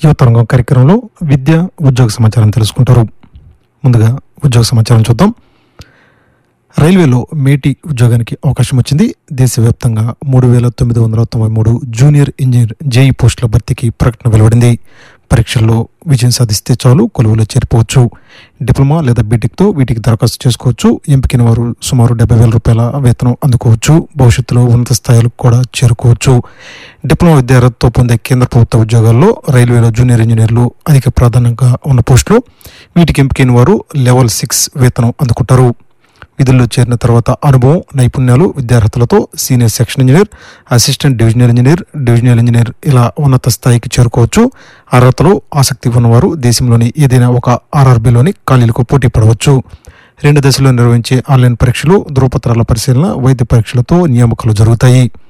యువతరంగం కార్యక్రమంలో విద్య ఉద్యోగ సమాచారం తెలుసుకుంటారు ముందుగా ఉద్యోగ సమాచారం చూద్దాం రైల్వేలో మేటి ఉద్యోగానికి అవకాశం వచ్చింది దేశవ్యాప్తంగా మూడు వేల తొమ్మిది వందల తొంభై మూడు జూనియర్ ఇంజనీర్ జేఈ పోస్టుల భర్తీకి ప్రకటన వెలువడింది పరీక్షల్లో విజయం సాధిస్తే చాలు కొలువులో చేరిపోవచ్చు డిప్లొమా లేదా బీటెక్తో వీటికి దరఖాస్తు చేసుకోవచ్చు ఎంపికైన వారు సుమారు డెబ్బై వేల రూపాయల వేతనం అందుకోవచ్చు భవిష్యత్తులో ఉన్నత స్థాయిలకు కూడా చేరుకోవచ్చు డిప్లొమా విద్యార్థితో పొందే కేంద్ర ప్రభుత్వ ఉద్యోగాల్లో రైల్వేలో జూనియర్ ఇంజనీర్లు అధిక ప్రాధాన్యంగా ఉన్న పోస్టులు వీటికి ఎంపికైన వారు లెవెల్ సిక్స్ వేతనం అందుకుంటారు విధుల్లో చేరిన తర్వాత అనుభవం నైపుణ్యాలు విద్యార్థులతో senior section engineer assistant divisional engineer divisional engineer ఇలా ఉన్నత స్థాయికి చేరుకోవచ్చు అర్హతలో ఆసక్తి ఉన్నవారు దేశంలోని ఏదైనా ఒక ఆర్ఆర్బీలోని ఖాళీలకు పోటీ పడవచ్చు రెండు దశల్లో నిర్వహించే ఆన్లైన్ పరీక్షలు ధృవపత్రాల పరిశీలన వైద్య పరీక్షలతో నియామకాలు జరుగుతాయి